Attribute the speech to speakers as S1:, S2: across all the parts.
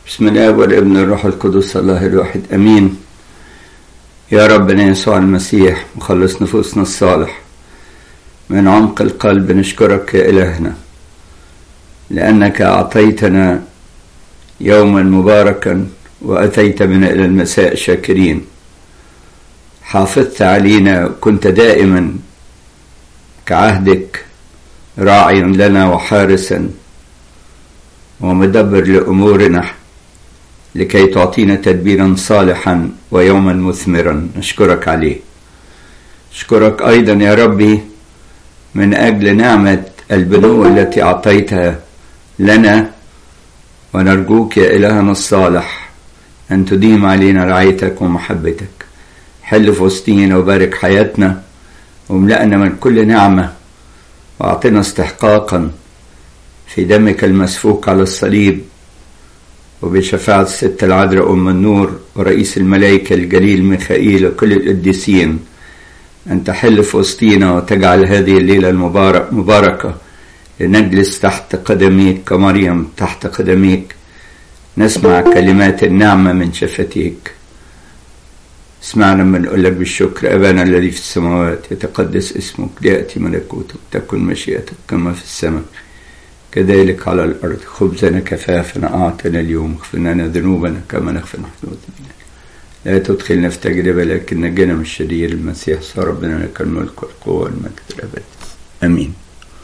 S1: بسم الله والابن الروح القدس الله الواحد امين يا ربنا يسوع المسيح مخلص نفوسنا الصالح من عمق القلب نشكرك يا الهنا لانك اعطيتنا يوما مباركا واتيت بنا الى المساء شاكرين حافظت علينا كنت دائما كعهدك راعي لنا وحارسا ومدبر لامورنا لكي تعطينا تدبيرا صالحا ويوما مثمرا نشكرك عليه نشكرك ايضا يا ربي من اجل نعمه البنوه التي اعطيتها لنا ونرجوك يا الهنا الصالح ان تديم علينا رعايتك ومحبتك حل في وسطينا وبارك حياتنا واملأنا من كل نعمه واعطنا استحقاقا في دمك المسفوك على الصليب وبشفاعة الست العذراء أم النور ورئيس الملائكة الجليل ميخائيل وكل القديسين أن تحل في وسطينا وتجعل هذه الليلة المبارك مباركة لنجلس تحت قدميك كمريم تحت قدميك نسمع كلمات النعمة من شفتيك اسمعنا لما نقول لك بالشكر أبانا الذي في السماوات يتقدس اسمك ليأتي ملكوتك تكن مشيئتك كما في السماء كذلك على الأرض خبزنا كفافنا أعطنا اليوم اغفر لنا ذنوبنا كما نغفر نحن المذنبين لا تدخلنا في تجربة لكن نجنا من الشرير المسيح صار ربنا لك الملك والقوة والمجد الأبد آمين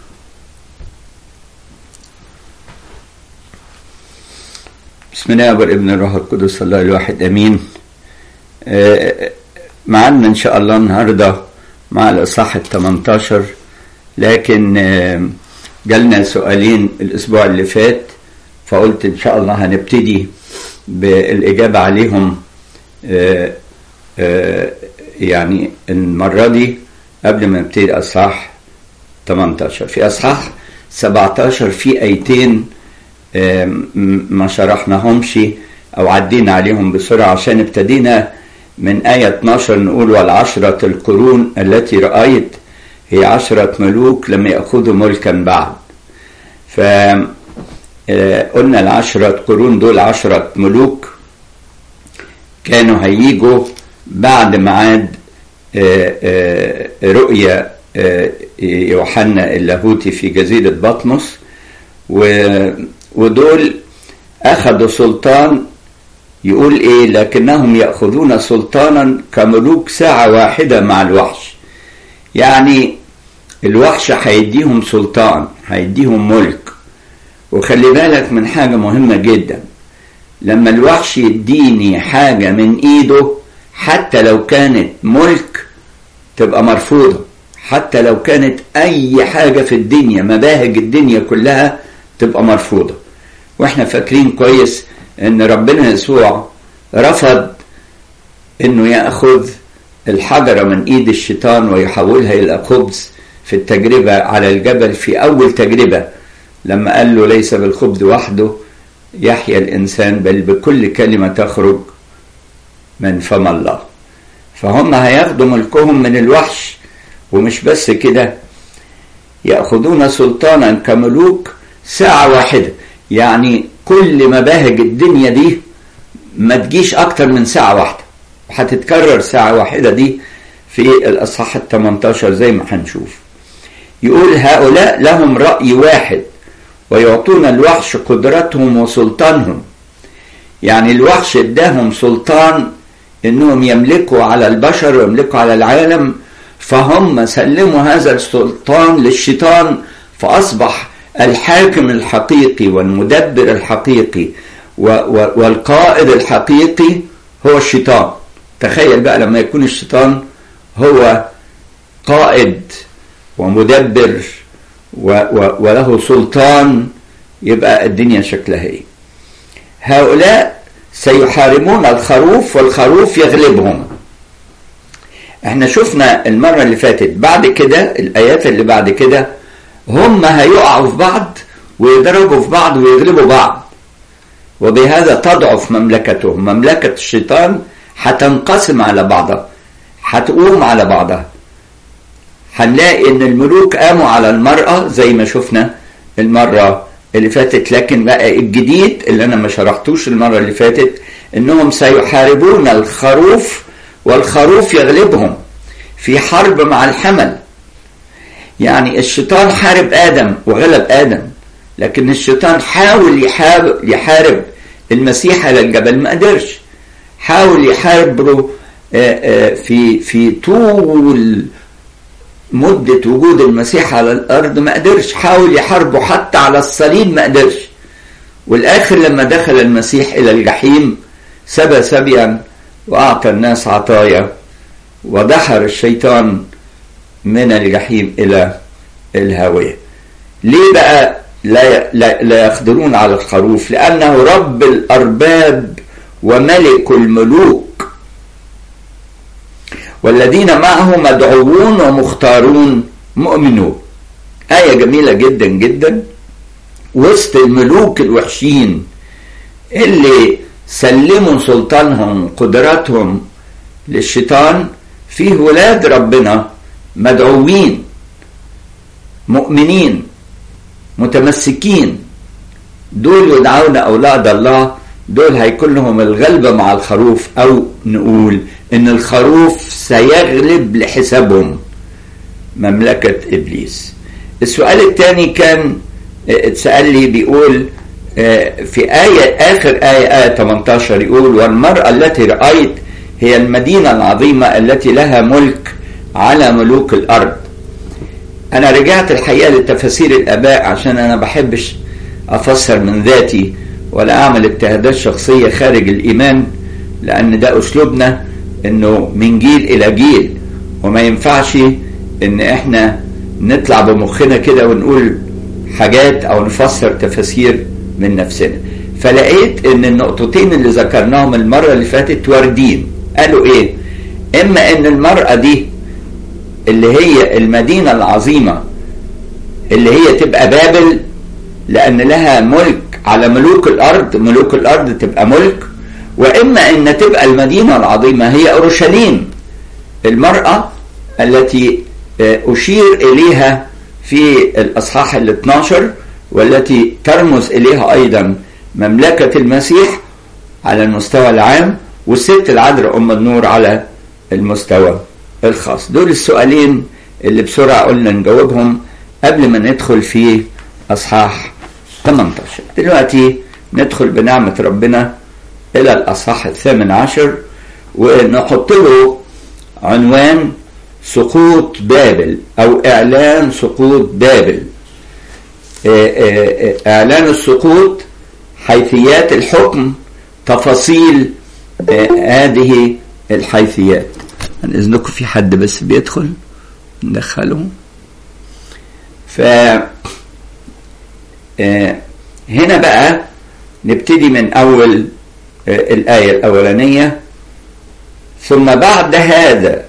S1: بسم الله والابن الروح القدس الله الواحد امين معنا ان شاء الله النهارده مع الاصحاح ال 18 لكن جالنا سؤالين الاسبوع اللي فات فقلت ان شاء الله هنبتدي بالاجابه عليهم يعني المره دي قبل ما نبتدي اصحاح 18 في اصحاح 17 في ايتين ما شرحناهمش او عدينا عليهم بسرعه عشان ابتدينا من آية 12 نقول والعشرة القرون التي رأيت هي عشرة ملوك لم يأخذوا ملكا بعد فقلنا العشرة قرون دول عشرة ملوك كانوا هيجوا بعد ميعاد رؤيا يوحنا اللاهوتي في جزيرة بطمس ودول أخذوا سلطان يقول ايه لكنهم ياخذون سلطانا كملوك ساعه واحده مع الوحش يعني الوحش هيديهم سلطان هيديهم ملك وخلي بالك من حاجه مهمه جدا لما الوحش يديني حاجه من ايده حتى لو كانت ملك تبقى مرفوضه حتى لو كانت اي حاجه في الدنيا مباهج الدنيا كلها تبقى مرفوضه واحنا فاكرين كويس ان ربنا يسوع رفض انه ياخذ الحجره من ايد الشيطان ويحولها الى خبز في التجربه على الجبل في اول تجربه لما قال له ليس بالخبز وحده يحيا الانسان بل بكل كلمه تخرج من فم الله فهم هياخدوا ملكهم من الوحش ومش بس كده ياخذون سلطانا كملوك ساعه واحده يعني كل مباهج الدنيا دي ما تجيش اكتر من ساعة واحدة هتتكرر ساعة واحدة دي في الاصحاح ال 18 زي ما هنشوف يقول هؤلاء لهم رأي واحد ويعطون الوحش قدرتهم وسلطانهم يعني الوحش اداهم سلطان انهم يملكوا على البشر ويملكوا على العالم فهم سلموا هذا السلطان للشيطان فاصبح الحاكم الحقيقي والمدبر الحقيقي والقائد الحقيقي هو الشيطان تخيل بقى لما يكون الشيطان هو قائد ومدبر وله سلطان يبقى الدنيا شكلها ايه هؤلاء سيحاربون الخروف والخروف يغلبهم احنا شفنا المرة اللي فاتت بعد كده الآيات اللي بعد كده هم هيقعوا في بعض ويضربوا في بعض ويغلبوا بعض وبهذا تضعف مملكتهم مملكة الشيطان هتنقسم على بعضها هتقوم على بعضها هنلاقي ان الملوك قاموا على المرأة زي ما شفنا المرة اللي فاتت لكن بقى الجديد اللي انا ما شرحتوش المره اللي فاتت انهم سيحاربون الخروف والخروف يغلبهم في حرب مع الحمل يعني الشيطان حارب ادم وغلب ادم لكن الشيطان حاول يحارب, يحارب المسيح على الجبل ما قدرش حاول يحاربه في في طول مدة وجود المسيح على الأرض ما قدرش حاول يحاربه حتى على الصليب ما قدرش والآخر لما دخل المسيح إلى الجحيم سبى سبيا وأعطى الناس عطايا ودحر الشيطان من الجحيم إلى الهاوية ليه بقى لا, لا, لا يقدرون على الخروف لأنه رب الأرباب وملك الملوك والذين معه مدعوون ومختارون مؤمنون آية جميلة جدا جدا وسط الملوك الوحشين اللي سلموا سلطانهم قدراتهم للشيطان فيه ولاد ربنا مدعوين مؤمنين متمسكين دول يدعون أولاد الله دول هيكون لهم الغلبة مع الخروف أو نقول إن الخروف سيغلب لحسابهم مملكة إبليس السؤال الثاني كان اتسأل لي بيقول في آية آخر آية آية 18 يقول والمرأة التي رأيت هي المدينة العظيمة التي لها ملك على ملوك الأرض أنا رجعت الحقيقة لتفاسير الآباء عشان أنا بحبش أفسر من ذاتي ولا أعمل اجتهادات شخصية خارج الإيمان لأن ده أسلوبنا إنه من جيل إلى جيل وما ينفعش إن إحنا نطلع بمخنا كده ونقول حاجات أو نفسر تفاسير من نفسنا فلقيت إن النقطتين اللي ذكرناهم المرة اللي فاتت واردين قالوا إيه؟ إما إن المرأة دي اللي هي المدينة العظيمة اللي هي تبقى بابل لأن لها ملك على ملوك الأرض ملوك الأرض تبقى ملك وإما أن تبقى المدينة العظيمة هي أورشليم المرأة التي أشير إليها في الأصحاح ال 12 والتي ترمز إليها أيضا مملكة المسيح على المستوى العام والست العذراء أم النور على المستوى الخاص دول السؤالين اللي بسرعة قلنا نجاوبهم قبل ما ندخل في أصحاح 18 دلوقتي ندخل بنعمة ربنا إلى الأصحاح الثامن عشر ونحط له عنوان سقوط بابل أو إعلان سقوط بابل إعلان السقوط حيثيات الحكم تفاصيل هذه الحيثيات عن إذنكم في حد بس بيدخل ندخله ف هنا بقى نبتدي من أول الآية الأولانية ثم بعد هذا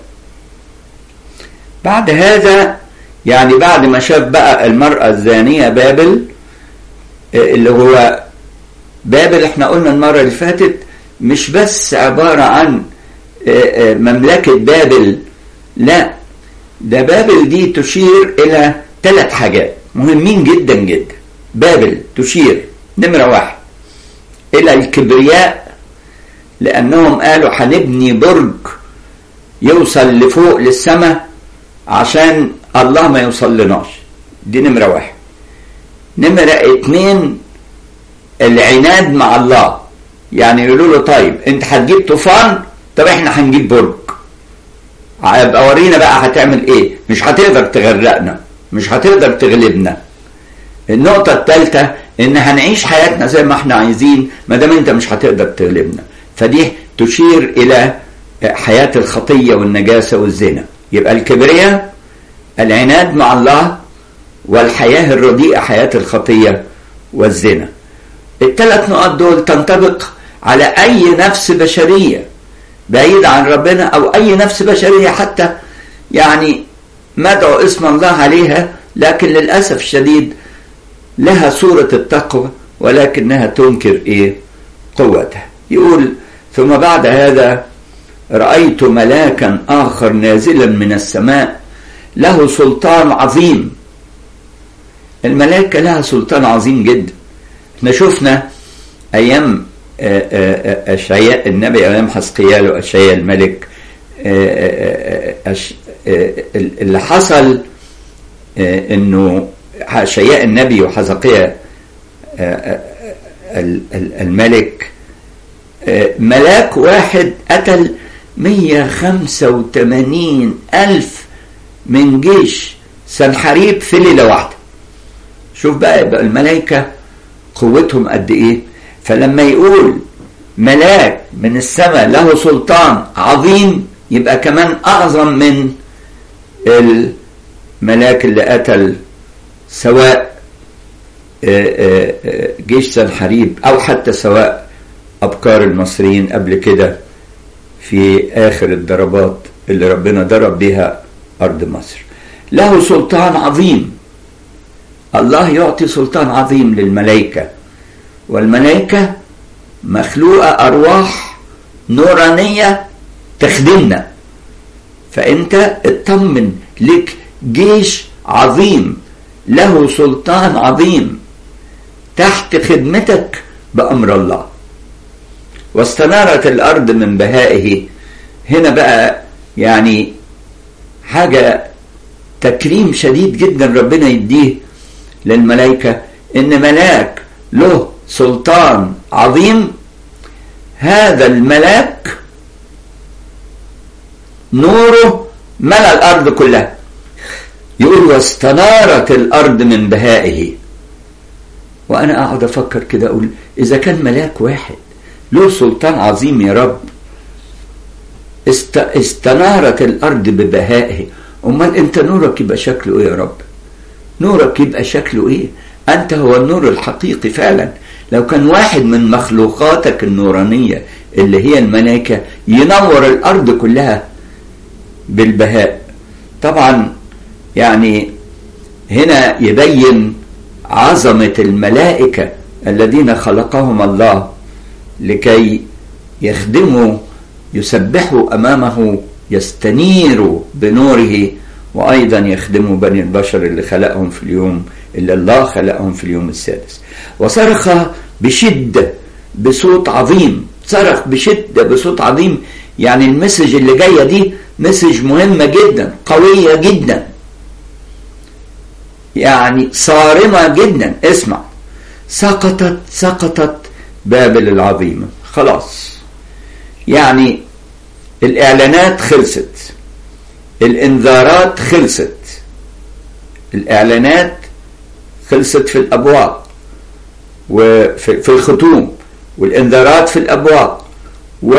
S1: بعد هذا يعني بعد ما شاف بقى المرأة الزانية بابل اللي هو بابل احنا قلنا المرة اللي فاتت مش بس عبارة عن مملكة بابل لا ده بابل دي تشير إلى ثلاث حاجات مهمين جدا جدا بابل تشير نمرة واحد إلى الكبرياء لأنهم قالوا هنبني برج يوصل لفوق للسماء عشان الله ما يوصل لناش دي نمرة واحد نمرة اتنين العناد مع الله يعني يقولوا له طيب انت هتجيب طوفان طب احنا هنجيب برج ابقى ورينا بقى هتعمل ايه مش هتقدر تغرقنا مش هتقدر تغلبنا النقطة الثالثة ان هنعيش حياتنا زي ما احنا عايزين ما دام انت مش هتقدر تغلبنا فدي تشير الى حياة الخطية والنجاسة والزنا يبقى الكبرياء العناد مع الله والحياة الرديئة حياة الخطية والزنا الثلاث نقط دول تنطبق على أي نفس بشرية بعيد عن ربنا أو أي نفس بشرية حتى يعني مدعو اسم الله عليها لكن للأسف الشديد لها صورة التقوى ولكنها تنكر إيه قوتها يقول ثم بعد هذا رأيت ملاكا آخر نازلا من السماء له سلطان عظيم الملائكة لها سلطان عظيم جدا احنا شفنا ايام اشعياء النبي ايام حسقيال واشعياء الملك اللي حصل انه اشعياء النبي وحزقيا الملك ملاك واحد قتل 185 ألف من جيش سنحريب في ليلة واحدة شوف بقى, بقى الملائكة قوتهم قد إيه فلما يقول ملاك من السماء له سلطان عظيم يبقى كمان أعظم من الملاك اللي قتل سواء جيش سنحريب أو حتى سواء أبكار المصريين قبل كده في آخر الضربات اللي ربنا ضرب بها أرض مصر له سلطان عظيم الله يعطي سلطان عظيم للملائكة والملائكة مخلوقة أرواح نورانية تخدمنا فأنت اطمن لك جيش عظيم له سلطان عظيم تحت خدمتك بأمر الله واستنارت الأرض من بهائه هنا بقى يعني حاجة تكريم شديد جدا ربنا يديه للملائكة إن ملاك له سلطان عظيم هذا الملاك نوره ملا الأرض كلها يقول واستنارت الأرض من بهائه وأنا أقعد أفكر كده أقول إذا كان ملاك واحد له سلطان عظيم يا رب است... استنارت الأرض ببهائه أمال أنت نورك يبقى شكله إيه يا رب نورك يبقى شكله إيه أنت هو النور الحقيقي فعلا لو كان واحد من مخلوقاتك النورانية اللي هي الملائكة ينور الأرض كلها بالبهاء طبعا يعني هنا يبين عظمة الملائكة الذين خلقهم الله لكي يخدموا يسبحوا امامه يستنيروا بنوره وايضا يخدموا بني البشر اللي خلقهم في اليوم اللي الله خلقهم في اليوم السادس وصرخ بشده بصوت عظيم صرخ بشده بصوت عظيم يعني المسج اللي جايه دي مسج مهمه جدا قويه جدا يعني صارمه جدا اسمع سقطت سقطت بابل العظيمه خلاص يعني الاعلانات خلصت الانذارات خلصت الاعلانات خلصت في الابواب وفي الختوم والانذارات في الابواب و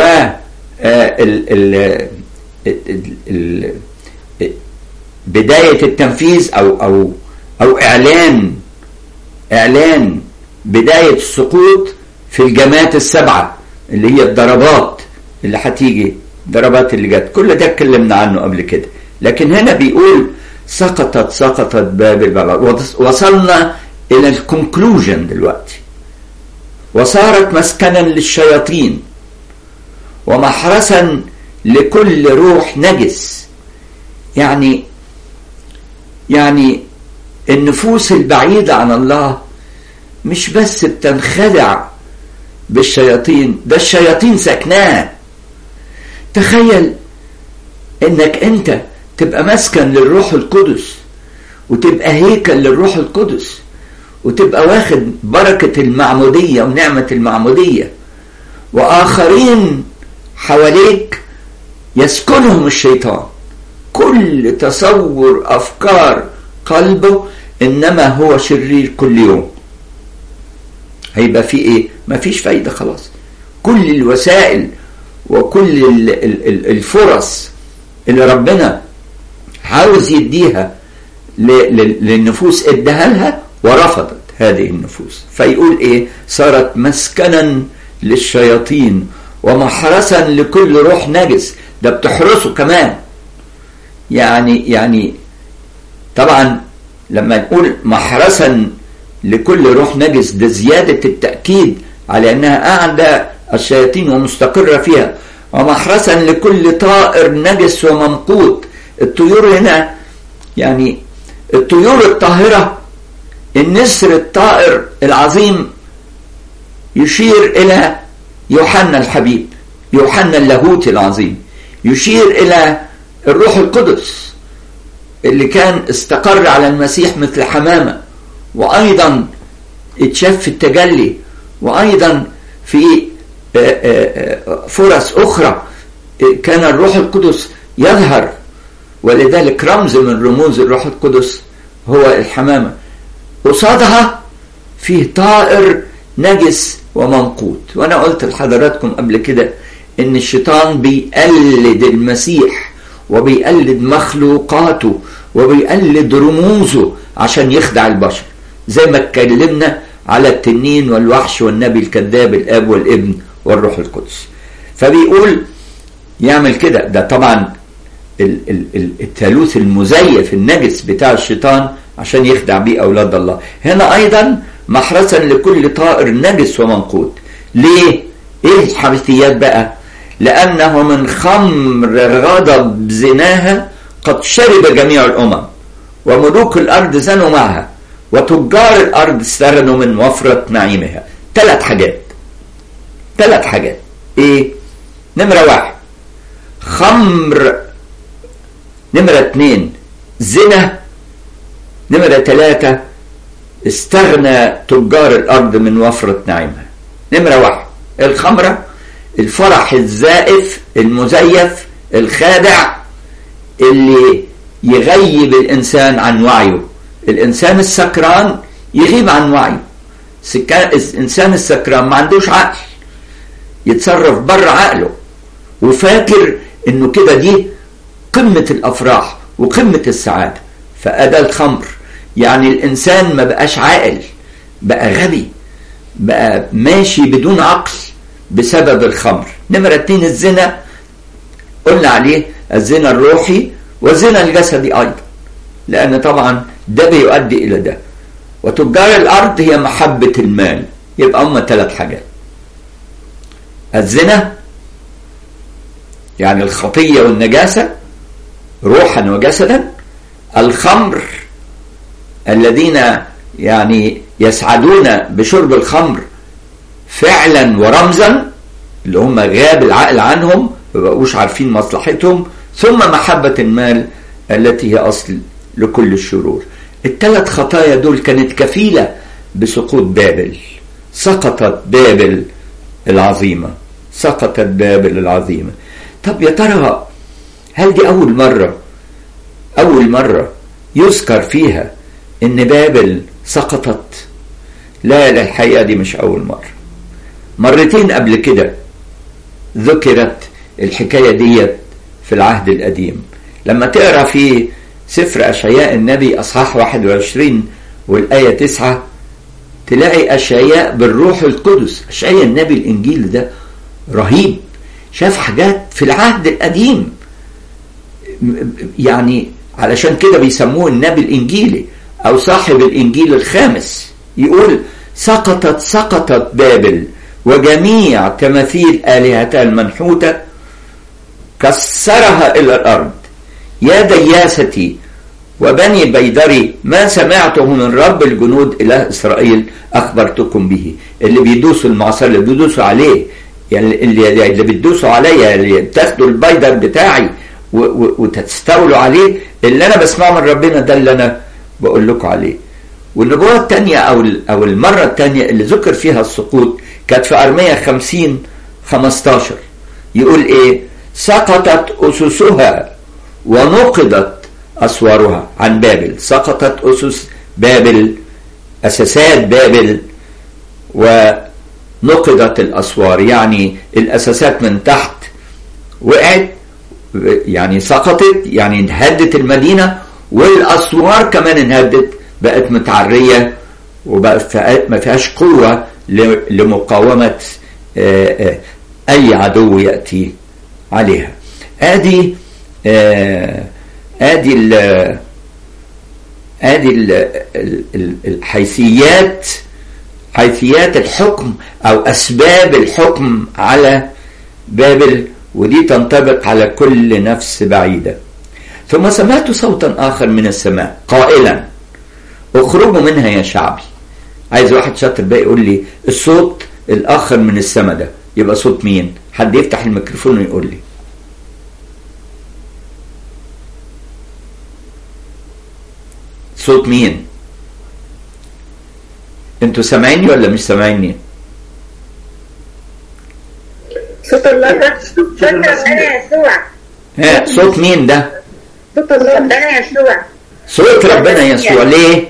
S1: بداية التنفيذ أو أو أو إعلان إعلان بداية السقوط في الجماعات السبعة اللي هي الضربات اللي هتيجي ضربات اللي جت كل ده اتكلمنا عنه قبل كده لكن هنا بيقول سقطت سقطت بابل وصلنا الى الكونكلوجن دلوقتي وصارت مسكنا للشياطين ومحرسا لكل روح نجس يعني يعني النفوس البعيدة عن الله مش بس بتنخدع بالشياطين ده الشياطين سكناه تخيل انك انت تبقى مسكن للروح القدس وتبقى هيكل للروح القدس وتبقى واخد بركة المعمودية ونعمة المعمودية وآخرين حواليك يسكنهم الشيطان كل تصور أفكار قلبه إنما هو شرير كل يوم هيبقى في إيه؟ مفيش فايدة خلاص كل الوسائل وكل الفرص اللي ربنا عاوز يديها للنفوس اداها لها ورفضت هذه النفوس فيقول ايه صارت مسكنا للشياطين ومحرسا لكل روح نجس ده بتحرسه كمان يعني يعني طبعا لما نقول محرسا لكل روح نجس ده زيادة التأكيد على أنها قاعدة الشياطين ومستقرة فيها ومحرسا لكل طائر نجس وممقوت الطيور هنا يعني الطيور الطاهرة النسر الطائر العظيم يشير إلى يوحنا الحبيب يوحنا اللاهوتي العظيم يشير إلى الروح القدس اللي كان استقر على المسيح مثل حمامة وأيضا اتشاف في التجلي وأيضا في فرص أخرى كان الروح القدس يظهر ولذلك رمز من رموز الروح القدس هو الحمامة قصادها فيه طائر نجس ومنقوط وأنا قلت لحضراتكم قبل كده إن الشيطان بيقلد المسيح وبيقلد مخلوقاته وبيقلد رموزه عشان يخدع البشر زي ما اتكلمنا على التنين والوحش والنبي الكذاب الاب والابن والروح القدس فبيقول يعمل كده ده طبعا الثالوث المزيف النجس بتاع الشيطان عشان يخدع بيه اولاد الله هنا ايضا محرسا لكل طائر نجس ومنقوط ليه ايه الحبثيات بقى لانه من خمر غضب زناها قد شرب جميع الامم وملوك الارض زنوا معها وتجار الارض استغنوا من وفرة نعيمها ثلاث حاجات ثلاث حاجات ايه نمرة واحد خمر نمرة اتنين زنا نمرة ثلاثة استغنى تجار الارض من وفرة نعيمها نمرة واحد الخمرة الفرح الزائف المزيف الخادع اللي يغيب الانسان عن وعيه الانسان السكران يغيب عن وعيه الانسان السكران ما عندوش عقل يتصرف بره عقله وفاكر انه كده دي قمة الافراح وقمة السعادة فأدى الخمر يعني الانسان ما بقاش عاقل بقى غبي بقى ماشي بدون عقل بسبب الخمر نمرة اتنين الزنا قلنا عليه الزنا الروحي والزنا الجسدي ايضا لان طبعا ده بيؤدي الى ده وتجار الارض هي محبة المال يبقى هم ثلاث حاجات الزنا يعني الخطية والنجاسة روحا وجسدا الخمر الذين يعني يسعدون بشرب الخمر فعلا ورمزا اللي هم غاب العقل عنهم ما بقوش عارفين مصلحتهم ثم محبة المال التي هي أصل لكل الشرور الثلاث خطايا دول كانت كفيلة بسقوط بابل سقطت بابل العظيمة سقطت بابل العظيمة طب يا ترى هل دي أول مرة أول مرة يذكر فيها إن بابل سقطت لا لا الحقيقة دي مش أول مرة مرتين قبل كده ذكرت الحكاية ديت في العهد القديم لما تقرا في سفر أشعياء النبي أصحاح 21 والآية 9 تلاقي أشعياء بالروح القدس أشعياء النبي الإنجيل ده رهيب شاف حاجات في العهد القديم يعني علشان كده بيسموه النبي الإنجيلي أو صاحب الإنجيل الخامس يقول سقطت سقطت بابل وجميع تماثيل آلهتها المنحوتة كسرها إلى الأرض يا دياستي وبني بيدري ما سمعته من رب الجنود إله إسرائيل أخبرتكم به اللي بيدوسوا المعصر اللي بيدوسوا عليه يعني اللي, اللي بتدوسوا عليا اللي بتاخدوا البيدر بتاعي وتستولوا عليه اللي أنا بسمعه من ربنا ده اللي أنا بقول لكم عليه والنبوة الثانية أو أو المرة الثانية اللي ذكر فيها السقوط كانت في أرمية 50 15 يقول إيه؟ سقطت أسسها ونقضت أسوارها عن بابل سقطت أسس بابل أساسات بابل ونقضت الأسوار يعني الأساسات من تحت وقعت يعني سقطت يعني انهدت المدينة والأسوار كمان انهدت بقت متعرية وبقت ما فيهاش قوة لمقاومة أي عدو يأتي عليها ادي ادي ال ادي ال الحيثيات حيثيات الحكم او اسباب الحكم على بابل ودي تنطبق على كل نفس بعيده ثم سمعت صوتا اخر من السماء قائلا اخرجوا منها يا شعبي عايز واحد شاطر بقى يقول لي الصوت الآخر من السماء ده يبقى صوت مين حد يفتح الميكروفون ويقول لي صوت مين انتوا سامعيني ولا مش سامعيني
S2: صوت الله صوت ربنا يسوع
S1: ها صوت مين ده
S2: صوت الله ربنا يسوع
S1: صوت ربنا يسوع ليه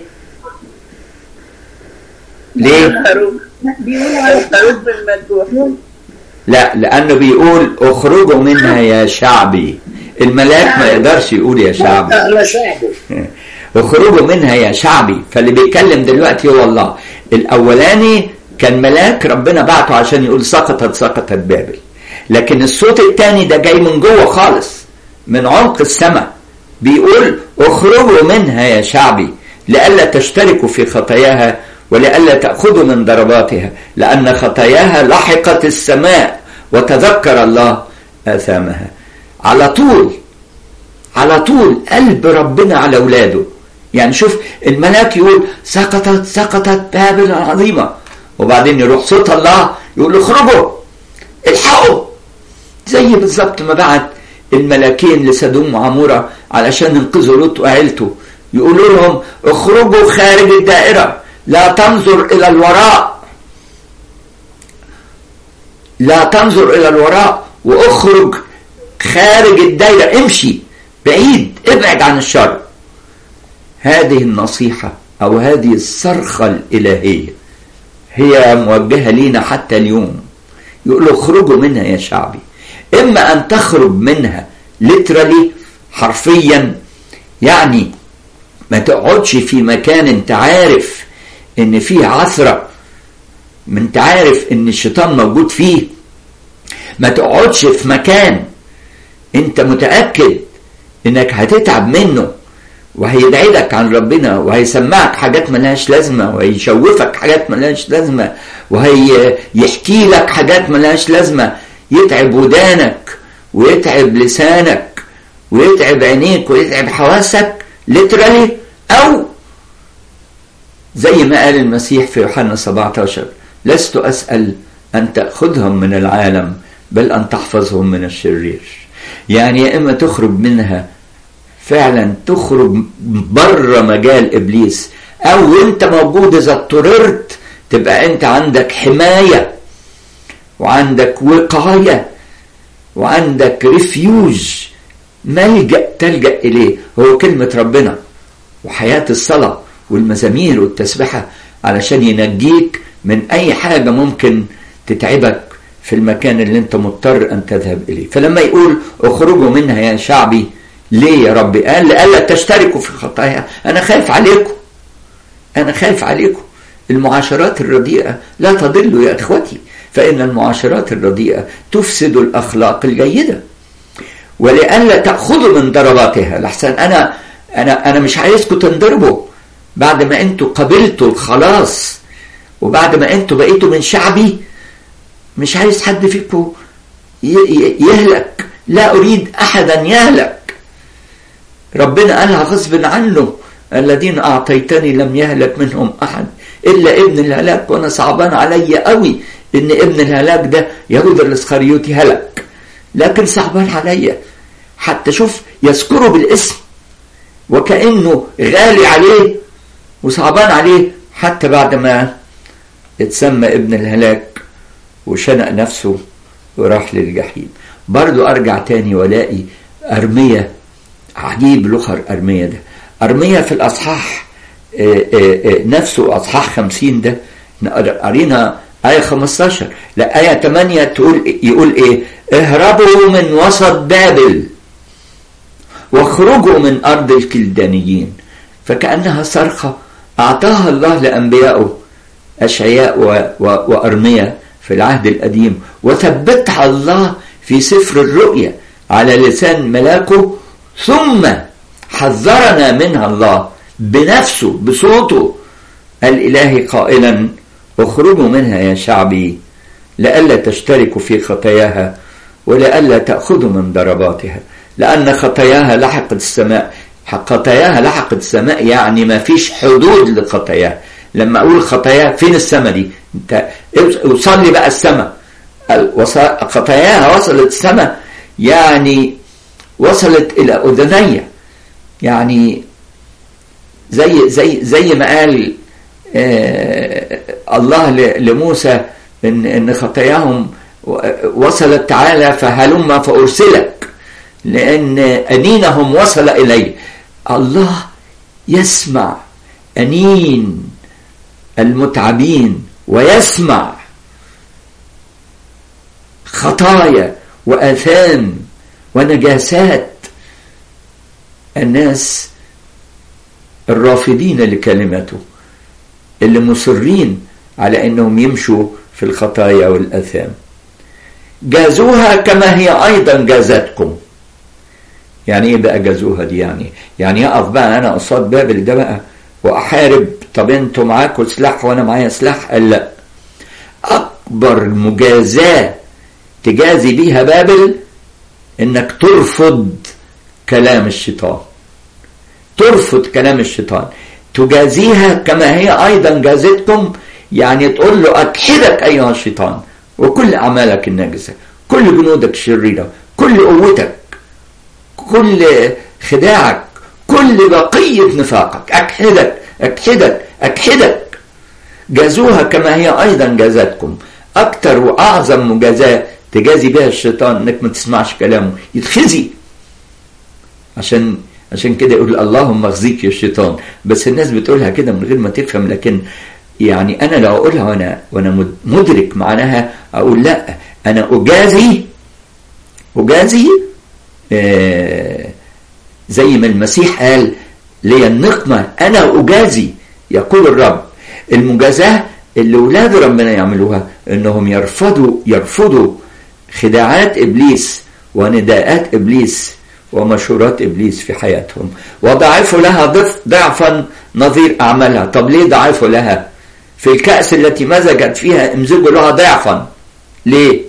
S1: ليه
S2: بيقول الخروج بالمذبوح
S1: لا لانه بيقول اخرجوا منها يا شعبي الملاك ما يقدرش يقول يا شعبي
S3: على شعبه
S1: اخرجوا منها يا شعبي فاللي بيتكلم دلوقتي هو الله الاولاني كان ملاك ربنا بعته عشان يقول سقطت سقطت بابل لكن الصوت الثاني ده جاي من جوه خالص من عمق السماء بيقول اخرجوا منها يا شعبي لئلا تشتركوا في خطاياها ولئلا تأخذوا من ضرباتها لأن خطاياها لحقت السماء وتذكر الله آثامها على طول على طول قلب ربنا على أولاده يعني شوف الملاك يقول سقطت سقطت بابل العظيمة وبعدين يروح صوت الله يقول اخرجوا الحقوا زي بالظبط ما بعت الملاكين لسدوم وعمورة علشان ينقذوا لوط وعيلته يقولوا لهم اخرجوا خارج الدائرة لا تنظر إلى الوراء لا تنظر إلى الوراء واخرج خارج الدائرة امشي بعيد ابعد عن الشر هذه النصيحة أو هذه الصرخة الإلهية هي موجهة لينا حتى اليوم يقولوا اخرجوا منها يا شعبي إما أن تخرج منها لترالي حرفيا يعني ما تقعدش في مكان انت عارف ان فيه عثرة ما انت عارف ان الشيطان موجود فيه ما تقعدش في مكان انت متأكد انك هتتعب منه وهيبعدك عن ربنا وهيسمعك حاجات ملهاش لازمة وهيشوفك حاجات ملهاش لازمة وهيحكي لك حاجات ملهاش لازمة يتعب ودانك ويتعب لسانك ويتعب عينيك ويتعب حواسك ليترالي او زي ما قال المسيح في يوحنا 17 لست اسال ان تاخذهم من العالم بل ان تحفظهم من الشرير يعني يا اما تخرج منها فعلا تخرج بره مجال ابليس او انت موجود اذا اضطررت تبقى انت عندك حمايه وعندك وقايه وعندك ريفيوج ملجا تلجا اليه هو كلمه ربنا وحياه الصلاه والمزامير والتسبحه علشان ينجيك من اي حاجه ممكن تتعبك في المكان اللي انت مضطر ان تذهب اليه فلما يقول اخرجوا منها يا شعبي ليه يا ربي قال لألا تشتركوا في خطايا أنا خايف عليكم أنا خايف عليكم المعاشرات الرديئة لا تضل يا إخوتي فإن المعاشرات الرديئة تفسد الأخلاق الجيدة ولئلا تأخذوا من ضرباتها لحسن أنا أنا أنا مش عايزكم تنضربوا بعد ما أنتوا قبلتوا الخلاص وبعد ما أنتوا بقيتوا من شعبي مش عايز حد فيكم يهلك لا أريد أحدا يهلك ربنا قالها غصب عنه الذين أعطيتني لم يهلك منهم أحد إلا ابن الهلاك وأنا صعبان علي قوي إن ابن الهلاك ده يهوذا الإسخريوطي هلك لكن صعبان عليا حتى شوف يذكره بالاسم وكأنه غالي عليه وصعبان عليه حتى بعد ما اتسمى ابن الهلاك وشنق نفسه وراح للجحيم برضو أرجع تاني ولاقي أرمية عجيب لخر أرمية ده أرمية في الأصحاح نفسه أصحاح خمسين ده قرينا آية 15 لا آية 8 تقول يقول إيه اهربوا من وسط بابل واخرجوا من أرض الكلدانيين فكأنها صرخة أعطاها الله لأنبيائه أشعياء و... و... وأرمية في العهد القديم وثبتها الله في سفر الرؤيا على لسان ملاكه ثم حذرنا منها الله بنفسه بصوته الإلهي قائلا اخرجوا منها يا شعبي لئلا تشتركوا في خطاياها ولئلا تأخذوا من ضرباتها لأن خطاياها لحقت السماء خطاياها لحقت السماء يعني ما فيش حدود لخطاياها لما اقول خطاياه فين السماء دي انت وصل لي بقى السماء خطاياها وصلت السماء يعني وصلت الى اذني يعني زي زي زي ما قال آه الله لموسى ان ان خطاياهم وصلت تعالى فهلم فارسلك لان انينهم وصل الي الله يسمع انين المتعبين ويسمع خطايا واثام ونجاسات الناس الرافضين لكلمته اللي مصرين على انهم يمشوا في الخطايا والاثام جازوها كما هي ايضا جازتكم يعني ايه بقى جازوها دي يعني يعني اقف بقى انا قصاد بابل ده بقى واحارب طب انتوا معاكم سلاح وانا معايا سلاح قال لا اكبر مجازاه تجازي بيها بابل انك ترفض كلام الشيطان ترفض كلام الشيطان تجازيها كما هي ايضا جازتكم يعني تقول له اكحدك ايها الشيطان وكل اعمالك الناجسه كل جنودك الشريره كل قوتك كل خداعك كل بقيه نفاقك اكحدك اكحدك اكحدك جازوها كما هي ايضا جازتكم اكتر واعظم مجازاه تجازي بها الشيطان انك ما تسمعش كلامه يتخزي عشان عشان كده يقول اللهم اخزيك يا الشيطان بس الناس بتقولها كده من غير ما تفهم لكن يعني انا لو اقولها وانا وانا مدرك معناها اقول لا انا اجازي اجازي آه زي ما المسيح قال لي النقمه انا اجازي يقول الرب المجازاه اللي ولاد ربنا يعملوها انهم يرفضوا يرفضوا خداعات ابليس ونداءات ابليس ومشورات ابليس في حياتهم وضعفوا لها ضف ضعفا نظير اعمالها طب ليه ضعفوا لها في الكأس التي مزجت فيها امزجوا لها ضعفا ليه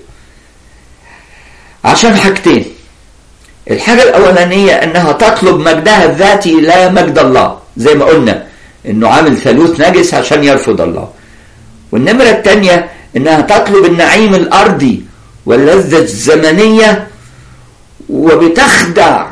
S1: عشان حاجتين الحاجة الأولانية أنها تطلب مجدها الذاتي لا مجد الله زي ما قلنا أنه عامل ثالوث نجس عشان يرفض الله والنمرة الثانية أنها تطلب النعيم الأرضي واللذة الزمنية وبتخدع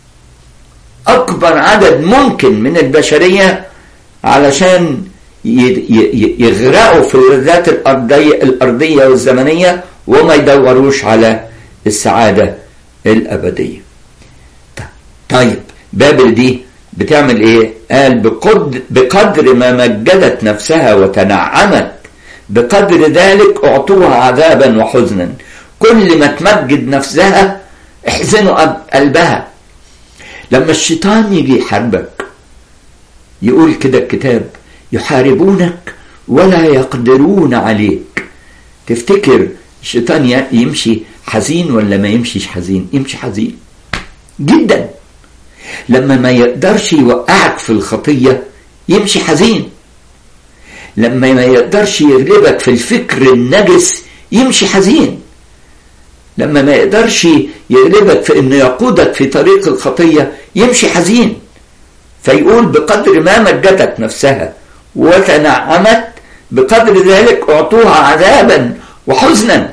S1: أكبر عدد ممكن من البشرية علشان يغرقوا في اللذات الأرضية, الأرضية والزمنية وما يدوروش على السعادة الأبدية طيب بابل دي بتعمل ايه قال بقدر, بقدر ما مجدت نفسها وتنعمت بقدر ذلك اعطوها عذابا وحزنا كل ما تمجد نفسها احزنوا قلبها لما الشيطان يجي يحاربك يقول كده الكتاب يحاربونك ولا يقدرون عليك تفتكر الشيطان يمشي حزين ولا ما يمشيش حزين يمشي حزين جدا لما ما يقدرش يوقعك في الخطية يمشي حزين لما ما يقدرش يغلبك في الفكر النجس يمشي حزين لما ما يقدرش يغلبك في انه يقودك في طريق الخطيه يمشي حزين فيقول بقدر ما مجدت نفسها وتنعمت بقدر ذلك اعطوها عذابا وحزنا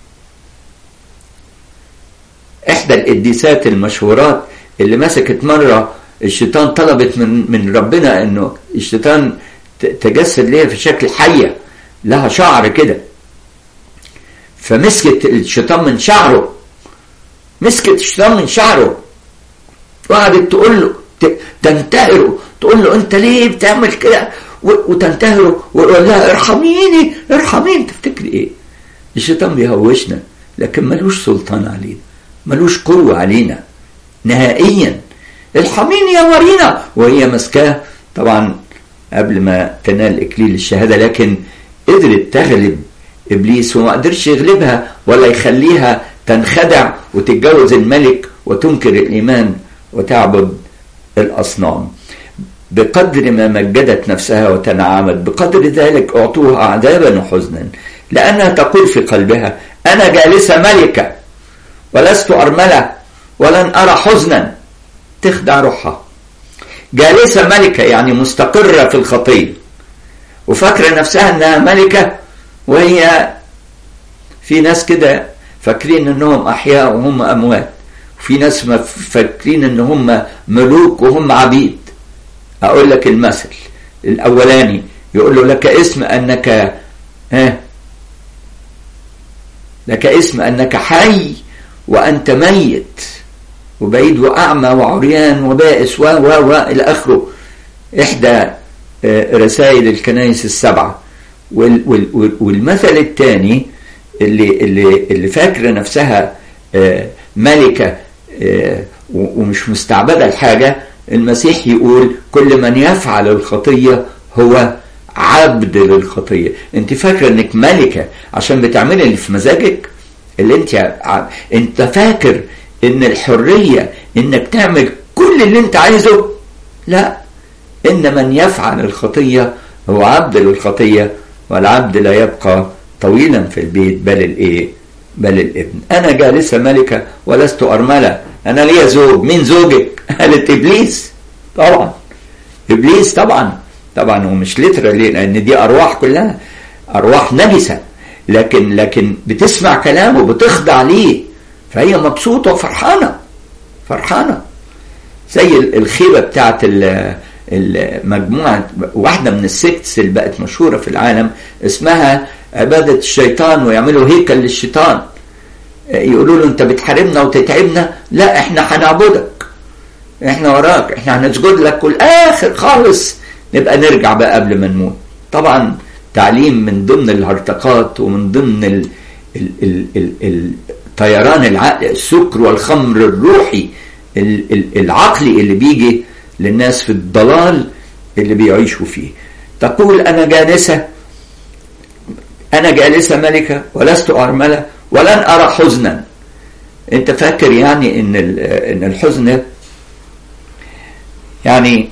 S1: احدى القديسات المشهورات اللي مسكت مره الشيطان طلبت من من ربنا انه الشيطان تجسد ليها في شكل حيه لها شعر كده فمسكت الشيطان من شعره مسكت الشيطان من شعره وقعدت تقول له تنتهره تقول له انت ليه بتعمل كده وتنتهره ويقول لها ارحميني ارحميني تفتكري ايه الشيطان بيهوشنا لكن ملوش سلطان علينا ملوش قوة علينا نهائيا ارحميني يا مارينا وهي ماسكاه طبعا قبل ما تنال اكليل الشهاده لكن قدرت تغلب ابليس وما قدرش يغلبها ولا يخليها تنخدع وتتجوز الملك وتنكر الايمان وتعبد الاصنام بقدر ما مجدت نفسها وتنعمت بقدر ذلك اعطوها عذابا وحزنا لانها تقول في قلبها انا جالسه ملكه ولست ارمله ولن ارى حزنا تخدع روحها جالسه ملكه يعني مستقره في الخطيه وفاكرة نفسها انها ملكة وهي في ناس كده فاكرين انهم احياء وهم اموات وفي ناس فاكرين ان هم ملوك وهم عبيد اقول لك المثل الاولاني يقول له لك اسم انك ها لك اسم انك حي وانت ميت وبعيد واعمى وعريان وبائس و و و الى اخره احدى رسائل الكنائس السبعه والمثل الثاني اللي اللي اللي فاكره نفسها ملكه ومش مستعبده الحاجه المسيح يقول كل من يفعل الخطيه هو عبد للخطيه انت فاكره انك ملكه عشان بتعملي اللي في مزاجك اللي انت ع... انت فاكر ان الحريه انك تعمل كل اللي انت عايزه لا ان من يفعل الخطيه هو عبد للخطيه والعبد لا يبقى طويلا في البيت بل الايه بل الابن انا جالسه ملكه ولست ارمله انا ليا زوج مين زوجك قالت ابليس طبعا ابليس طبعا طبعا هو مش لترالي لان دي ارواح كلها ارواح نجسه لكن لكن بتسمع كلامه بتخضع ليه فهي مبسوطه وفرحانه فرحانه زي الخيبه بتاعت المجموعه واحده من السكتس اللي بقت مشهوره في العالم اسمها عباده الشيطان ويعملوا هيكل للشيطان يقولوا له انت بتحاربنا وتتعبنا لا احنا هنعبدك احنا وراك احنا هنسجد لك والاخر خالص نبقى نرجع بقى قبل ما نموت طبعا تعليم من ضمن الهرطقات ومن ضمن ال ال ال ال ال طيران العقل السكر والخمر الروحي ال ال العقلي اللي بيجي للناس في الضلال اللي بيعيشوا فيه تقول انا جالسه انا جالسه ملكه ولست ارمله ولن ارى حزنا انت فاكر يعني ان ان الحزن يعني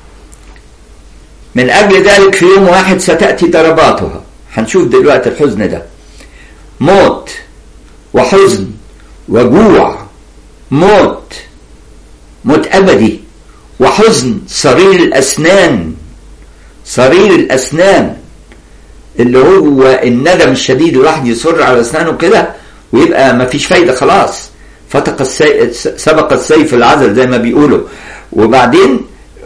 S1: من أجل ذلك في يوم واحد ستأتي ضرباتها هنشوف دلوقتي الحزن ده موت وحزن وجوع موت موت أبدي وحزن صرير الأسنان صرير الأسنان اللي هو الندم الشديد الواحد يصر على أسنانه كده ويبقى ما فيش فايدة خلاص فتق السي... سبق السيف العزل زي ما بيقولوا وبعدين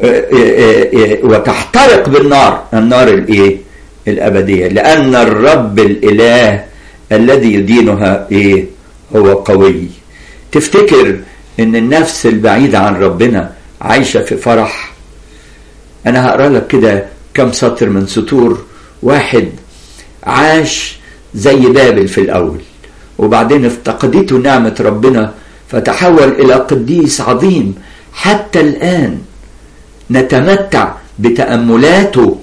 S1: وتحترق بالنار النار الايه الابديه لان الرب الاله الذي يدينها ايه هو قوي تفتكر ان النفس البعيده عن ربنا عايشه في فرح انا هقرا لك كده كم سطر من سطور واحد عاش زي بابل في الاول وبعدين افتقدته نعمه ربنا فتحول الى قديس عظيم حتى الان نتمتع بتأملاته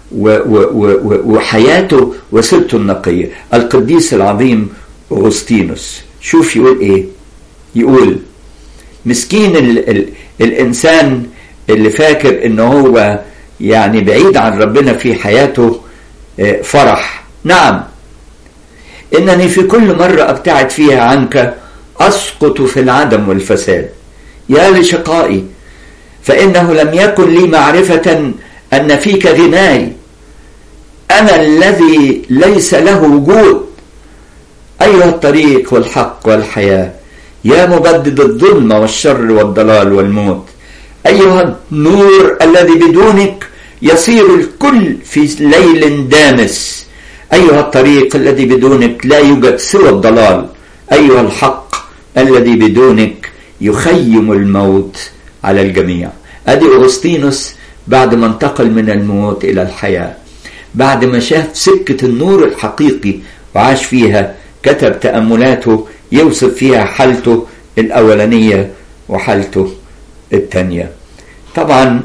S1: وحياته وسيرته النقية القديس العظيم أغسطينوس شوف يقول إيه يقول مسكين ال ال الإنسان اللي فاكر إن هو يعني بعيد عن ربنا في حياته فرح نعم إنني في كل مرة أبتعد فيها عنك أسقط في العدم والفساد يا لشقائي فإنه لم يكن لي معرفة أن فيك غناي أنا الذي ليس له وجود أيها الطريق والحق والحياة يا مبدد الظلم والشر والضلال والموت أيها النور الذي بدونك يصير الكل في ليل دامس أيها الطريق الذي بدونك لا يوجد سوى الضلال أيها الحق الذي بدونك يخيم الموت على الجميع ادي اغسطينوس بعد ما انتقل من الموت الى الحياه بعد ما شاف سكه النور الحقيقي وعاش فيها كتب تاملاته يوصف فيها حالته الاولانيه وحالته الثانيه طبعا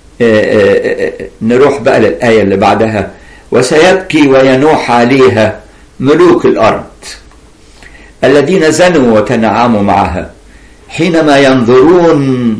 S1: نروح بقى للايه اللي بعدها وسيبكي وينوح عليها ملوك الارض الذين زنوا وتنعموا معها حينما ينظرون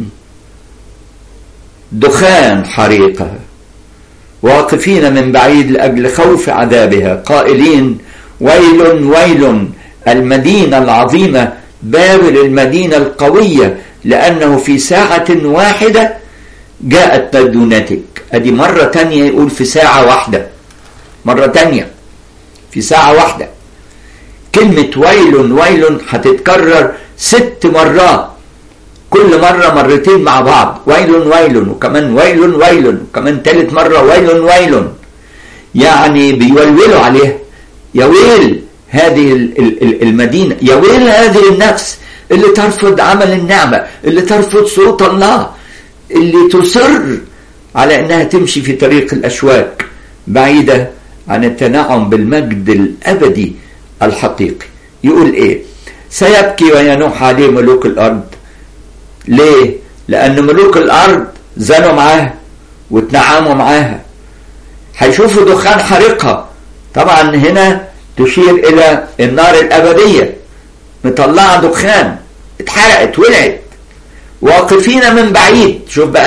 S1: دخان حريقها واقفين من بعيد لاجل خوف عذابها قائلين ويل ويل المدينه العظيمه بابل المدينه القويه لانه في ساعه واحده جاءت مدونتك ادي مره تانية يقول في ساعه واحده مرة تانية في ساعة واحدة كلمة ويل ويل هتتكرر ست مرات كل مرة مرتين مع بعض ويل ويل وكمان ويل ويل وكمان تالت مرة ويل ويل يعني بيولولوا عليها يا ويل هذه المدينة يا ويل هذه النفس اللي ترفض عمل النعمة اللي ترفض صوت الله اللي تصر على انها تمشي في طريق الاشواك بعيدة عن التنعم بالمجد الابدي الحقيقي يقول ايه سيبكي وينوح عليه ملوك الارض ليه لان ملوك الارض زنوا معاها واتنعموا معاها هيشوفوا دخان حريقها طبعا هنا تشير الى النار الابديه مطلعه دخان اتحرقت ولعت واقفين من بعيد شوف بقى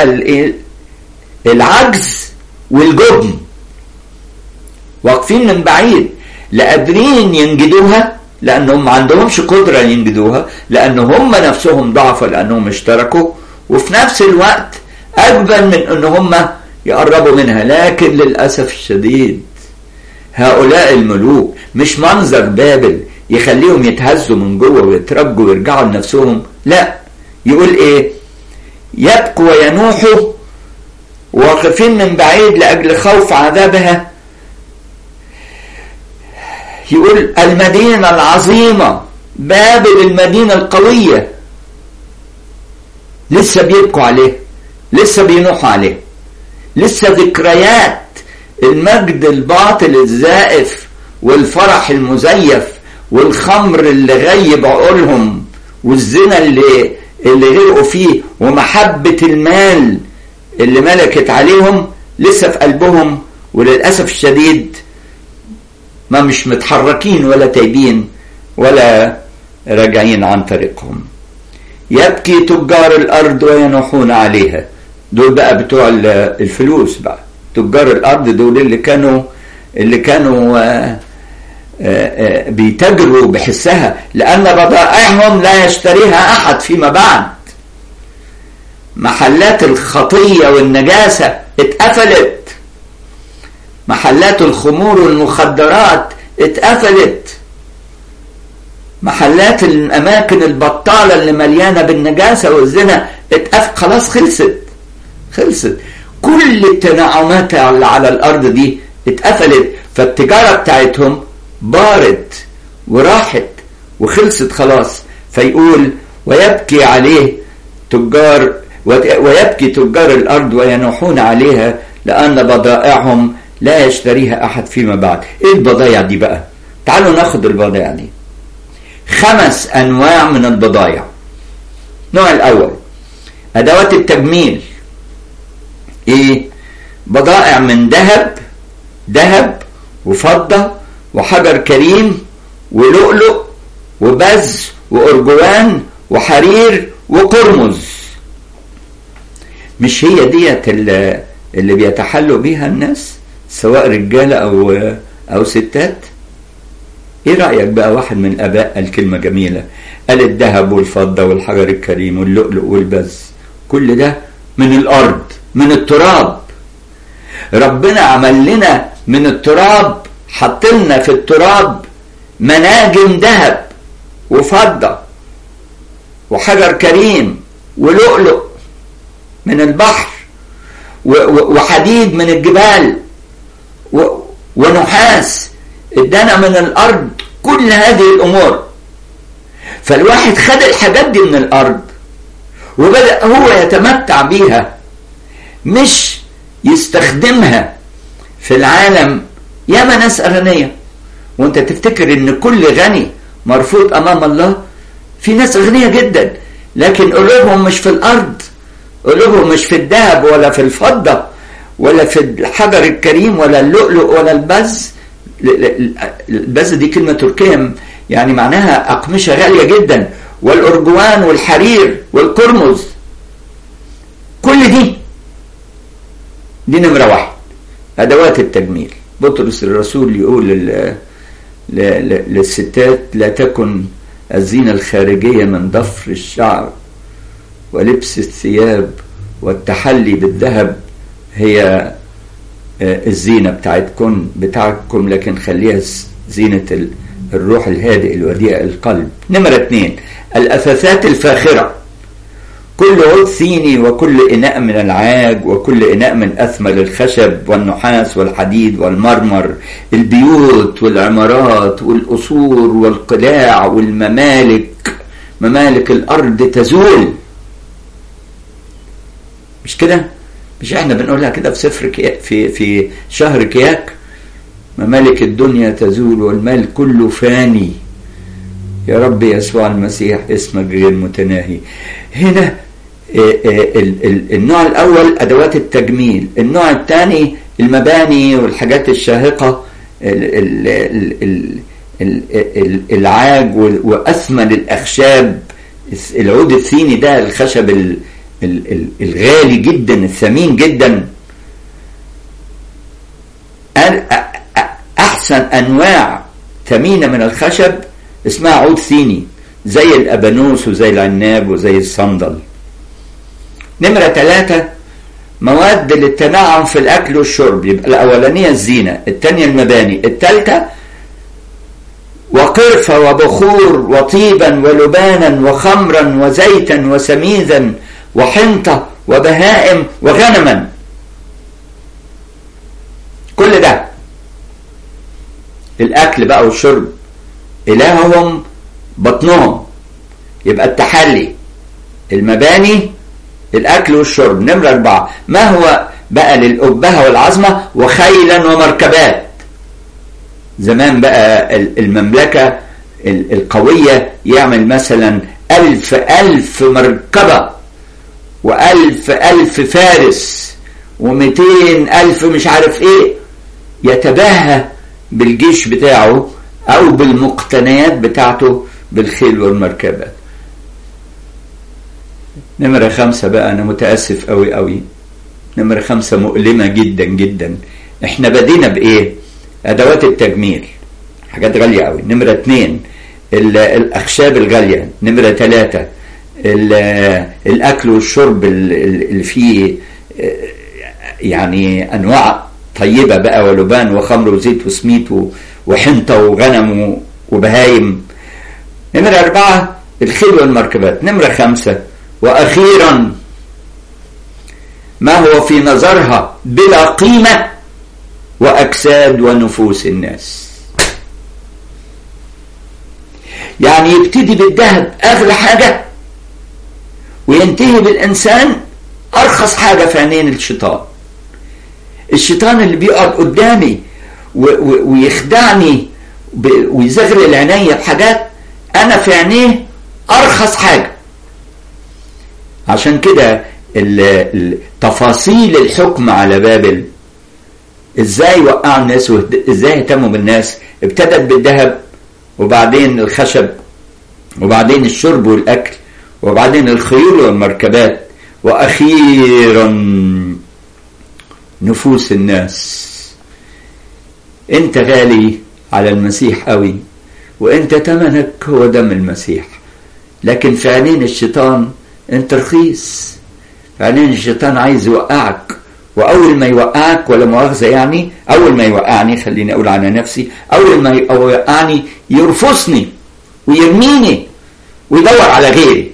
S1: العجز والجبن واقفين من بعيد لا قادرين ينجدوها لانهم ما عندهمش قدره ينجدوها لان هم نفسهم ضعفوا لانهم اشتركوا وفي نفس الوقت اجبن من ان هم يقربوا منها لكن للاسف الشديد هؤلاء الملوك مش منظر بابل يخليهم يتهزوا من جوه ويترجوا ويرجعوا لنفسهم لا يقول ايه يبكوا وينوحوا واقفين من بعيد لاجل خوف عذابها يقول المدينة العظيمة بابل المدينة القوية لسه بيبكوا عليه لسه بينوحوا عليه لسه ذكريات المجد الباطل الزائف والفرح المزيف والخمر اللي غيب عقولهم والزنا اللي اللي غرقوا فيه ومحبة المال اللي ملكت عليهم لسه في قلبهم وللأسف الشديد ما مش متحركين ولا تايبين ولا راجعين عن طريقهم يبكي تجار الأرض وينوحون عليها دول بقى بتوع الفلوس بقى تجار الأرض دول اللي كانوا اللي كانوا آآ آآ بيتاجروا بحسها لأن بضائعهم لا يشتريها أحد فيما بعد محلات الخطية والنجاسة اتقفلت محلات الخمور والمخدرات اتقفلت محلات الأماكن البطالة اللي مليانة بالنجاسة والزنا اتقفل خلاص خلصت خلصت كل التنعمات اللي على الأرض دي اتقفلت فالتجارة بتاعتهم بارت وراحت وخلصت خلاص فيقول ويبكي عليه تجار ويبكي تجار الأرض وينوحون عليها لأن بضائعهم لا يشتريها أحد فيما بعد إيه البضايع دي بقى تعالوا ناخد البضايع دي خمس أنواع من البضايع النوع الأول أدوات التجميل إيه بضائع من ذهب ذهب وفضة وحجر كريم ولؤلؤ وبز وأرجوان وحرير وقرمز مش هي ديت اللي, اللي بيتحلوا بيها الناس سواء رجالة أو أو ستات ايه رأيك بقى واحد من الآباء قال كلمة جميلة قال الذهب والفضة والحجر الكريم واللؤلؤ والبز كل ده من الأرض من التراب ربنا عمل لنا من التراب حط لنا في التراب مناجم ذهب وفضة وحجر كريم ولؤلؤ من البحر وحديد من الجبال ونحاس ادانا من الارض كل هذه الامور فالواحد خد الحاجات دي من الارض وبدا هو يتمتع بيها مش يستخدمها في العالم ياما ناس اغنياء وانت تفتكر ان كل غني مرفوض امام الله في ناس اغنياء جدا لكن قلوبهم مش في الارض قلوبهم مش في الذهب ولا في الفضه ولا في الحجر الكريم ولا اللؤلؤ ولا البز البز دي كلمة تركية يعني معناها أقمشة غالية جدا والأرجوان والحرير والقرمز كل دي دي نمرة واحد أدوات التجميل بطرس الرسول يقول لل... للستات لا تكن الزينة الخارجية من ضفر الشعر ولبس الثياب والتحلي بالذهب هي الزينة بتاعتكم بتاعكم لكن خليها زينة الروح الهادئ الوديع القلب نمرة اثنين الأثاثات الفاخرة كل عود ثيني وكل إناء من العاج وكل إناء من أثمل الخشب والنحاس والحديد والمرمر البيوت والعمارات والقصور والقلاع والممالك ممالك الأرض تزول مش كده؟ مش احنا بنقولها كده في سفر كياك في في شهر كياك ممالك الدنيا تزول والمال كله فاني يا رب يسوع المسيح اسمك غير متناهي هنا النوع الاول ادوات التجميل النوع الثاني المباني والحاجات الشاهقه العاج واثمن الاخشاب العود الثيني ده الخشب الغالي جدا الثمين جدا احسن انواع ثمينه من الخشب اسمها عود ثيني زي الابانوس وزي العناب وزي الصندل نمرة ثلاثة مواد للتنعم في الأكل والشرب يبقى الأولانية الزينة الثانية المباني الثالثة وقرفة وبخور وطيبا ولبانا وخمرا وزيتا وسميدا وحنطة وبهائم وغنما كل ده الأكل بقى والشرب إلههم بطنهم يبقى التحلي المباني الأكل والشرب نمرة أربعة ما هو بقى للأبهة والعظمة وخيلا ومركبات زمان بقى المملكة القوية يعمل مثلا ألف ألف مركبة وألف ألف فارس ومئتين ألف مش عارف إيه يتباهى بالجيش بتاعه أو بالمقتنيات بتاعته بالخيل والمركبات نمرة خمسة بقى أنا متأسف أوي أوي نمرة خمسة مؤلمة جدا جدا إحنا بدينا بإيه؟ أدوات التجميل حاجات غالية أوي نمرة اتنين الأخشاب الغالية نمرة ثلاثة الأكل والشرب اللي فيه يعني أنواع طيبة بقى ولبان وخمر وزيت وسميت وحنطة وغنم وبهايم نمرة أربعة الخيل والمركبات نمرة خمسة وأخيرا ما هو في نظرها بلا قيمة وأجساد ونفوس الناس يعني يبتدي بالذهب أغلى حاجة وينتهي بالإنسان أرخص حاجة في عينين الشيطان الشيطان اللي بيقعد قدامي ويخدعني ويزغلل عينيا بحاجات أنا في عينيه أرخص حاجة عشان كده تفاصيل الحكم على بابل ازاي وقعوا الناس وازاي اهتموا بالناس ابتدت بالذهب وبعدين الخشب وبعدين الشرب والاكل وبعدين الخيول والمركبات واخيرا نفوس الناس انت غالي على المسيح قوي وانت تمنك هو دم المسيح لكن في عينين الشيطان انت رخيص في عينين الشيطان عايز يوقعك واول ما يوقعك ولا مؤاخذه يعني اول ما يوقعني خليني اقول على نفسي اول ما يوقعني يرفصني ويرميني ويدور على غيري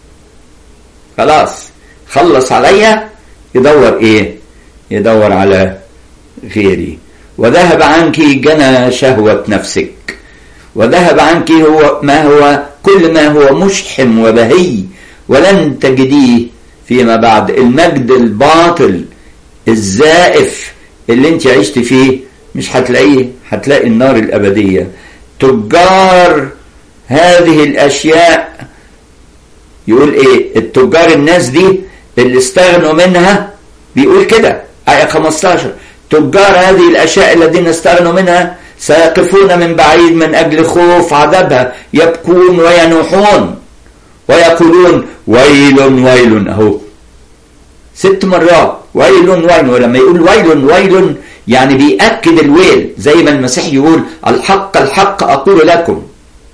S1: خلاص خلص عليا يدور ايه يدور على غيري وذهب عنك جنى شهوة نفسك وذهب عنك هو ما هو كل ما هو مشحم وبهي ولن تجديه فيما بعد المجد الباطل الزائف اللي انت عشت فيه مش هتلاقيه هتلاقي النار الأبدية تجار هذه الأشياء يقول ايه التجار الناس دي اللي استغنوا منها بيقول كده آية 15 تجار هذه الأشياء الذين استغنوا منها سيقفون من بعيد من أجل خوف عذابها يبكون وينوحون ويقولون ويل ويل أهو ست مرات ويل ويل ولما يقول ويل ويل يعني بيأكد الويل زي ما المسيح يقول الحق الحق أقول لكم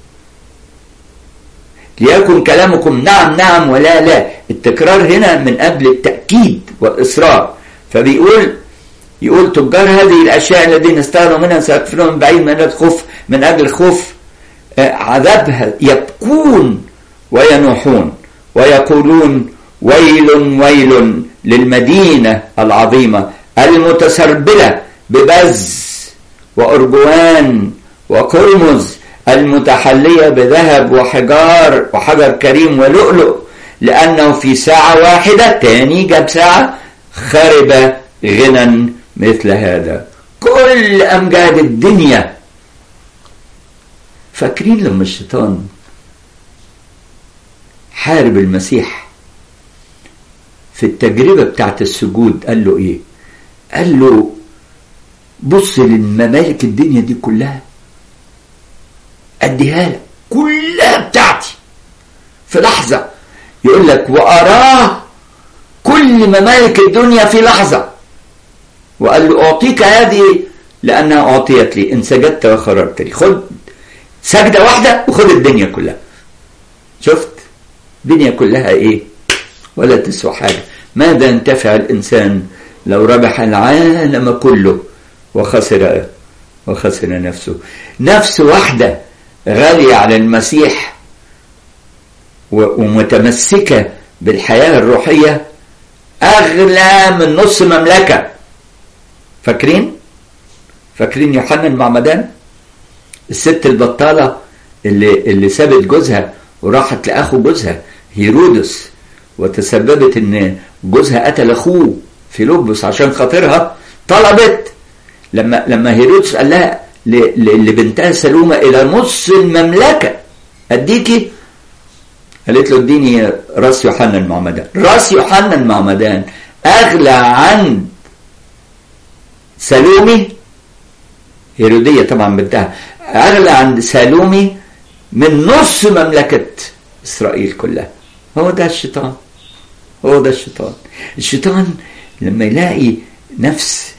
S1: ليكن كلامكم نعم نعم ولا لا التكرار هنا من أجل التأكيد والإصرار فبيقول يقول تجار هذه الاشياء الذين استغنوا منها سيكفرون من بعيد من اجل الخوف من اجل الخوف عذابها يبكون وينوحون ويقولون ويل ويل للمدينة العظيمة المتسربلة ببز وأرجوان وقرمز المتحلية بذهب وحجار وحجر كريم ولؤلؤ لأنه في ساعة واحدة تاني جاب ساعة خرب غنى مثل هذا كل أمجاد الدنيا فاكرين لما الشيطان حارب المسيح في التجربة بتاعت السجود قال له ايه قال له بص للممالك الدنيا دي كلها اديها لك كلها بتاعتي في لحظة يقول لك وأراه كل ممالك الدنيا في لحظة وقال له أعطيك هذه لأنها أعطيت لي إن سجدت وخررت لي خد سجدة واحدة وخد الدنيا كلها شفت الدنيا كلها إيه ولا تسوى حاجة ماذا ينتفع الإنسان لو ربح العالم كله وخسر وخسر نفسه نفس واحدة غالية على المسيح ومتمسكة بالحياة الروحية أغلى من نص مملكة فاكرين؟ فاكرين يوحنا المعمدان؟ الست البطالة اللي اللي سابت جوزها وراحت لأخو جوزها هيرودس وتسببت إن جوزها قتل أخوه فيلبس عشان خاطرها طلبت لما لما هيرودس قال لها لبنتها سلومة إلى نص المملكة أديكي قالت له اديني راس يوحنا المعمدان راس يوحنا المعمدان اغلى عن سلومي هيرودية طبعا بنتها اغلى عن سلومي من نص مملكة اسرائيل كلها هو ده الشيطان هو ده الشيطان الشيطان لما يلاقي نفس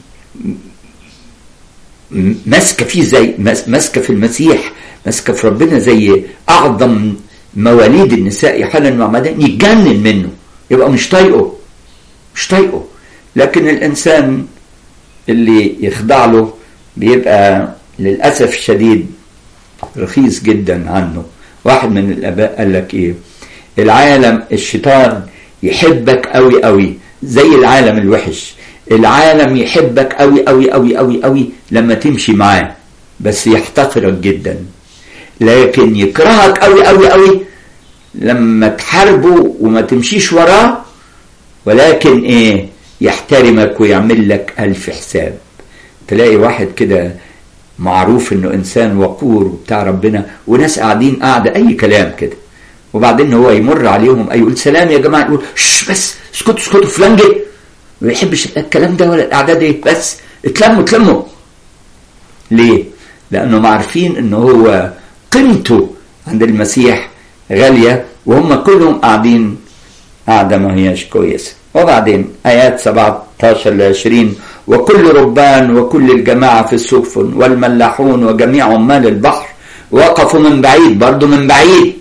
S1: ماسكه فيه زي ماسكه في المسيح ماسكه في ربنا زي اعظم مواليد النساء يوحنا المعمدان يتجنن منه يبقى مش طايقه مش طايقه لكن الانسان اللي يخضع له بيبقى للاسف الشديد رخيص جدا عنه واحد من الاباء قال لك ايه العالم الشيطان يحبك قوي قوي زي العالم الوحش العالم يحبك قوي قوي قوي قوي قوي لما تمشي معاه بس يحتقرك جدا لكن يكرهك قوي قوي قوي لما تحاربه وما تمشيش وراه ولكن ايه يحترمك ويعمل لك ألف حساب تلاقي واحد كده معروف انه انسان وقور وبتاع ربنا وناس قاعدين قاعدة اي كلام كده وبعدين هو يمر عليهم اي يقول سلام يا جماعة يقول شش بس اسكتوا اسكتوا فلان جه ما بيحبش الكلام ده ولا القعدة دي بس اتلموا اتلموا ليه؟ لانهم عارفين ان هو قيمته عند المسيح غالية وهم كلهم قاعدين قاعدة ما هياش كويسة وبعدين آيات 17 ل 20 وكل ربان وكل الجماعة في السفن والملاحون وجميع عمال البحر وقفوا من بعيد برضو من بعيد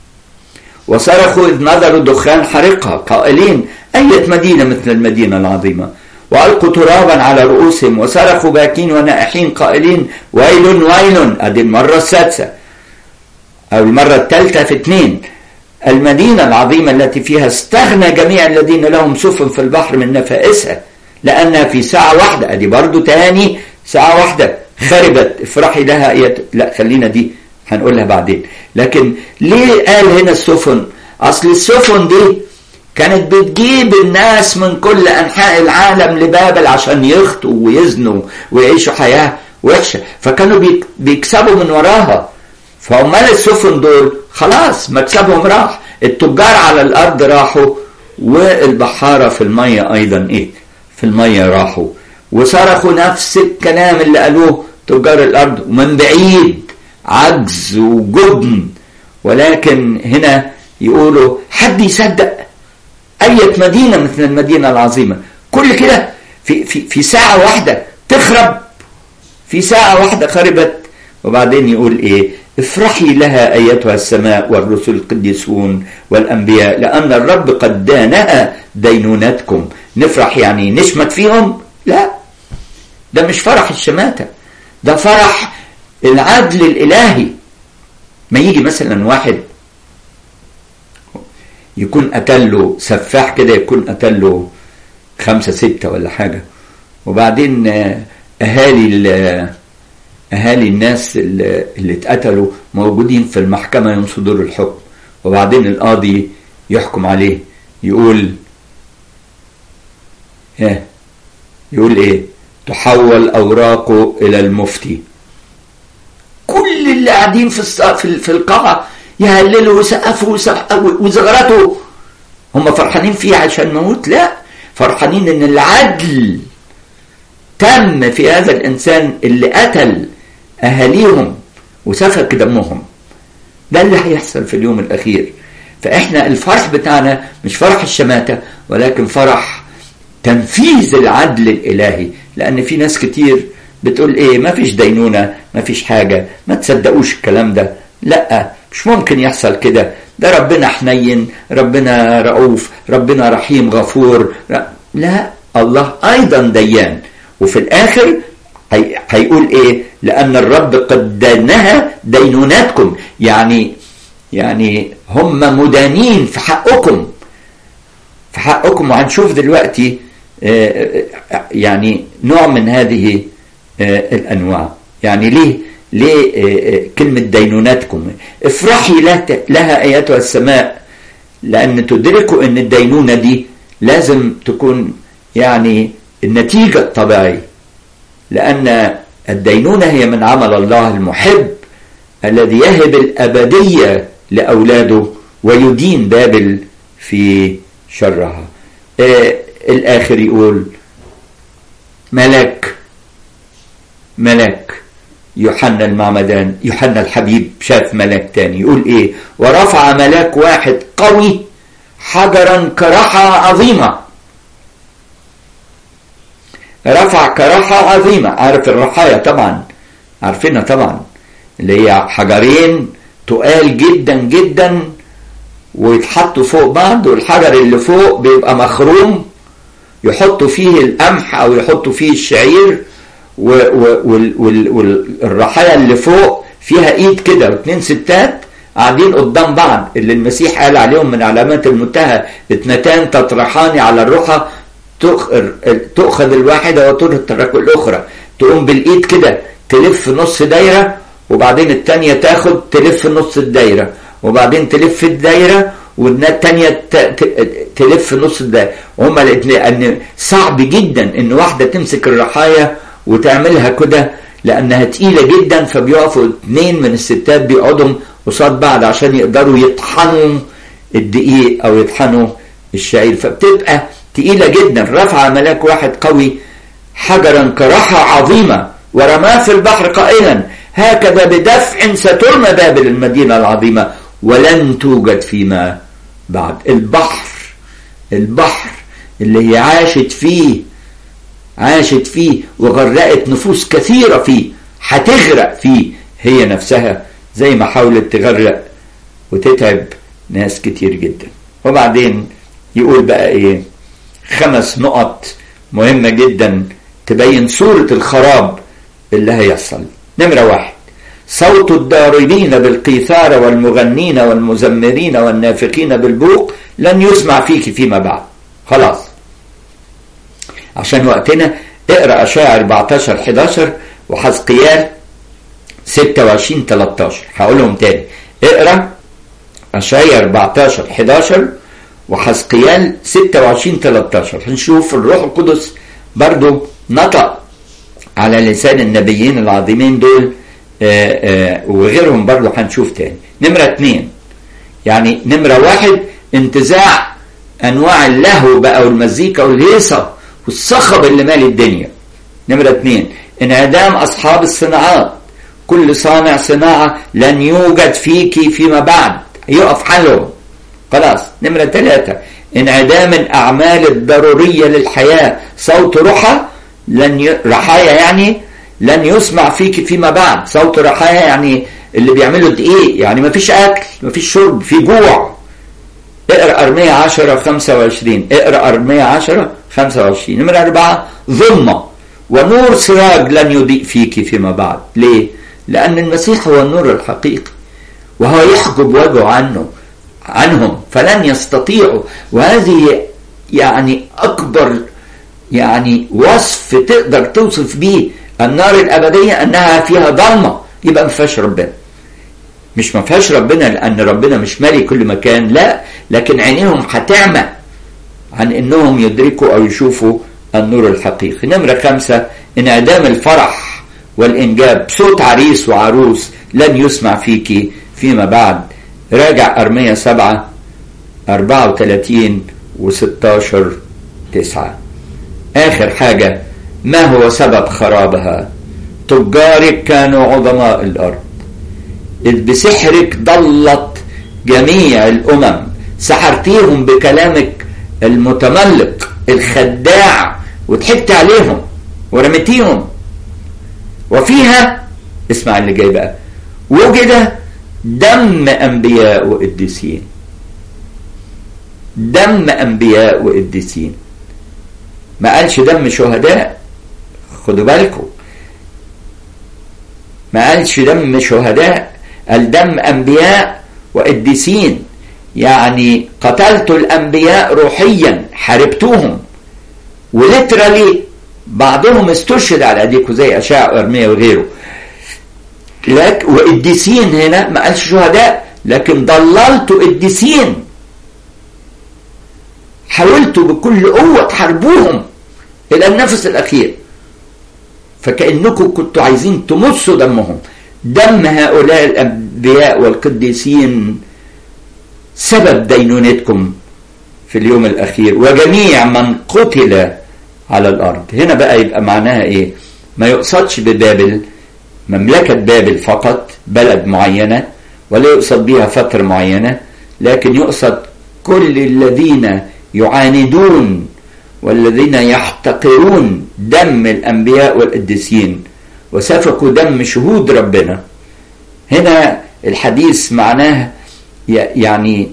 S1: وصرخوا إذ نظروا دخان حرقها قائلين أية مدينة مثل المدينة العظيمة وألقوا ترابا على رؤوسهم وصرخوا باكين ونائحين قائلين ويل ويل أدي المرة السادسة أو المرة الثالثة في اثنين المدينة العظيمة التي فيها استغنى جميع الذين لهم سفن في البحر من نفائسها لأنها في ساعة واحدة أدي برضو تاني ساعة واحدة خربت افرحي لها إية لا خلينا دي هنقولها بعدين لكن ليه قال هنا السفن أصل السفن دي كانت بتجيب الناس من كل أنحاء العالم لبابل عشان يخطوا ويزنوا ويعيشوا حياة وحشة فكانوا بيكسبوا من وراها فعمال السفن دول خلاص مكسبهم راح التجار على الارض راحوا والبحارة في المية ايضا ايه في المية راحوا وصرخوا نفس الكلام اللي قالوه تجار الارض ومن بعيد عجز وجبن ولكن هنا يقولوا حد يصدق أية مدينة مثل المدينة العظيمة كل كده في, في, في ساعة واحدة تخرب في ساعة واحدة خربت وبعدين يقول ايه افرحي لها ايتها السماء والرسل القديسون والانبياء لان الرب قد دانها دينونتكم نفرح يعني نشمت فيهم لا ده مش فرح الشماتة ده فرح العدل الإلهي ما يجي مثلا واحد يكون قتله سفاح كده يكون قتله خمسة ستة ولا حاجة وبعدين أهالي أهالي الناس اللي اتقتلوا موجودين في المحكمة ينصدوا له الحكم وبعدين القاضي يحكم عليه يقول ايه يقول ايه تحول اوراقه الى المفتي كل اللي قاعدين في في القاعه يهللوا ويسقفوا وزغرتوا هم فرحانين فيه عشان موت لا فرحانين ان العدل تم في هذا الانسان اللي قتل اهاليهم وسفك دمهم ده اللي هيحصل في اليوم الاخير فاحنا الفرح بتاعنا مش فرح الشماته ولكن فرح تنفيذ العدل الالهي لان في ناس كتير بتقول ايه ما فيش دينونه ما فيش حاجه ما تصدقوش الكلام ده لا مش ممكن يحصل كده ده ربنا حنين ربنا رؤوف ربنا رحيم غفور لا الله ايضا ديان وفي الاخر هيقول ايه لان الرب قد دانها دينوناتكم يعني يعني هم مدانين في حقكم في حقكم وهنشوف دلوقتي يعني نوع من هذه الانواع يعني ليه ليه كلمة دينوناتكم افرحي لها اياتها السماء لان تدركوا ان الدينونة دي لازم تكون يعني النتيجة الطبيعية لان الدينونة هي من عمل الله المحب الذي يهب الابدية لاولاده ويدين بابل في شرها آه الاخر يقول ملك ملك يوحنا المعمدان يوحنا الحبيب شاف ملاك تاني يقول ايه ورفع ملاك واحد قوي حجرا كرحة عظيمة رفع كرحة عظيمة عارف الرحايا طبعا عارفينها طبعا اللي هي حجرين تقال جدا جدا ويتحطوا فوق بعض والحجر اللي فوق بيبقى مخروم يحطوا فيه القمح او يحطوا فيه الشعير والرحايا اللي فوق فيها ايد كده واثنين ستات قاعدين قدام بعض اللي المسيح قال عليهم من علامات المنتهى اثنتان تطرحان على الرحى تؤخذ الواحدة وتترك الأخرى تقوم بالإيد كده تلف نص دايرة وبعدين التانية تاخد تلف نص الدايرة وبعدين تلف الدايرة والتانية تلف نص الدايرة وهما لأن صعب جدا إن واحدة تمسك الرحايا وتعملها كده لأنها تقيلة جدا فبيقفوا اتنين من الستات بيقعدوا قصاد بعض عشان يقدروا يطحنوا الدقيق أو يطحنوا الشعير فبتبقى تقيلة جدا رفع ملاك واحد قوي حجرا كرحة عظيمة ورماه في البحر قائلا هكذا بدفع سترمى بابل المدينة العظيمة ولن توجد فيما بعد البحر البحر اللي هي عاشت فيه عاشت فيه وغرقت نفوس كثيرة فيه هتغرق فيه هي نفسها زي ما حاولت تغرق وتتعب ناس كتير جدا وبعدين يقول بقى ايه خمس نقط مهمة جدا تبين صورة الخراب اللي هيحصل نمرة واحد صوت الضاربين بالقيثارة والمغنين والمزمرين والنافقين بالبوق لن يسمع فيك فيما بعد خلاص عشان وقتنا اقرا اشعياء 14 11 وحزقيال 26 13 هقولهم تاني اقرا اشعياء 14 11 وحزقيال 26 13 هنشوف الروح القدس برضو نطق على لسان النبيين العظيمين دول آآ آآ وغيرهم برضو هنشوف تاني نمرة اتنين يعني نمرة واحد انتزاع انواع اللهو بقى والمزيكا والهيصة والصخب اللي مال الدنيا نمرة اتنين انعدام اصحاب الصناعات كل صانع صناعة لن يوجد فيك فيما بعد يقف حالهم خلاص نمرة ثلاثة انعدام الأعمال الضرورية للحياة صوت رحى لن ي... رحايا يعني لن يسمع فيك فيما بعد صوت رحايا يعني اللي بيعملوا دقيق يعني ما فيش أكل ما فيش شرب في جوع اقرأ أرمية 10 25 اقرأ أرمية 10 25 نمرة أربعة ظلمة ونور سراج لن يضيء فيك فيما بعد ليه لأن المسيح هو النور الحقيقي وهو يحجب وجهه عنه عنهم فلن يستطيعوا وهذه يعني أكبر يعني وصف تقدر توصف به النار الأبدية أنها فيها ضلمة يبقى ما فيهاش ربنا مش ما فيهاش ربنا لأن ربنا مش مالي كل مكان لا لكن عينيهم هتعمى عن انهم يدركوا او يشوفوا النور الحقيقي نمرة خمسة انعدام الفرح والانجاب صوت عريس وعروس لن يسمع فيك فيما بعد راجع أرمية سبعة أربعة وثلاثين وستاشر تسعة آخر حاجة ما هو سبب خرابها تجارك كانوا عظماء الأرض إذ بسحرك ضلت جميع الأمم سحرتيهم بكلامك المتملق الخداع وضحكت عليهم ورميتيهم وفيها اسمع اللي جاي بقى وجد دم انبياء وقديسين دم انبياء وقديسين ما قالش دم شهداء خدوا بالكم ما قالش دم شهداء قال دم انبياء وقديسين يعني قتلت الانبياء روحيا حاربتوهم وليترالي بعضهم استشهد على ايديكم زي اشعياء وارميا وغيره لك وقديسين هنا ما قالش شهداء لكن ضللت قديسين حاولتوا بكل قوه تحاربوهم الى النفس الاخير فكانكم كنتوا عايزين تمصوا دمهم دم هؤلاء الانبياء والقديسين سبب دينونتكم في اليوم الأخير وجميع من قتل على الأرض هنا بقى يبقى معناها إيه ما يقصدش ببابل مملكة بابل فقط بلد معينة ولا يقصد بها فترة معينة لكن يقصد كل الذين يعاندون والذين يحتقرون دم الأنبياء والقديسين وسفكوا دم شهود ربنا هنا الحديث معناه يعني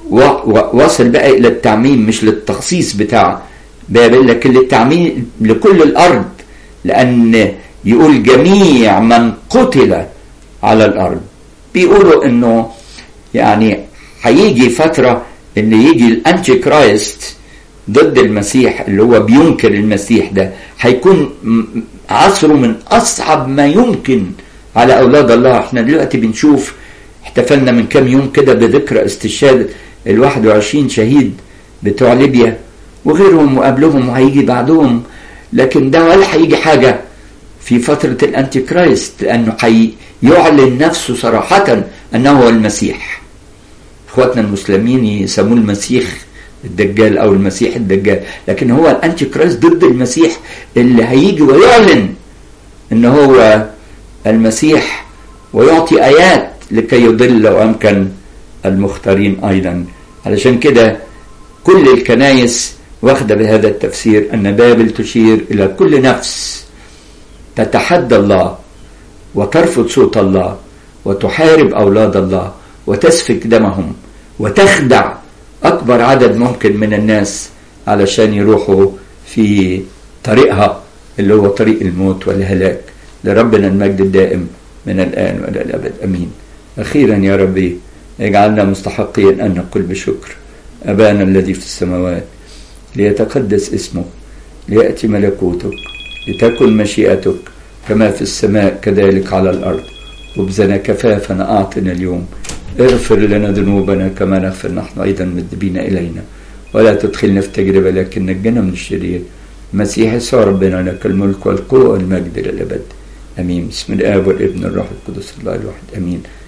S1: وصل بقى الى التعميم مش للتخصيص بتاع بابل لكن للتعميم لكل الارض لان يقول جميع من قتل على الارض بيقولوا انه يعني هيجي فتره ان يجي الانتي كرايست ضد المسيح اللي هو بينكر المسيح ده هيكون عصره من اصعب ما يمكن على اولاد الله احنا دلوقتي بنشوف احتفلنا من كام يوم كده بذكرى استشهاد ال 21 شهيد بتوع ليبيا وغيرهم وقبلهم وهيجي بعدهم لكن ده ولا هيجي حاجة في فترة الأنتي كرايست لأنه هيعلن نفسه صراحة أنه هو المسيح إخواتنا المسلمين يسموه المسيح الدجال أو المسيح الدجال لكن هو الأنتي كرايست ضد المسيح اللي هيجي ويعلن أن هو المسيح ويعطي آيات لكي يضل لو أمكن المختارين أيضا علشان كده كل الكنايس واخدة بهذا التفسير أن بابل تشير إلى كل نفس تتحدى الله وترفض صوت الله وتحارب أولاد الله وتسفك دمهم وتخدع أكبر عدد ممكن من الناس علشان يروحوا في طريقها اللي هو طريق الموت والهلاك لربنا المجد الدائم من الآن وإلى الأبد أمين أخيرا يا ربي اجعلنا مستحقين أن نقول بشكر أبانا الذي في السماوات ليتقدس اسمك ليأتي ملكوتك لتكن مشيئتك كما في السماء كذلك على الأرض خبزنا كفافنا أعطنا اليوم اغفر لنا ذنوبنا كما نغفر نحن أيضا مذنبين إلينا ولا تدخلنا في تجربة لكن نجنا من الشرير مسيح يسوع ربنا لك الملك والقوة والمجد للأبد أمين بسم الآب والابن والروح القدس الله الواحد أمين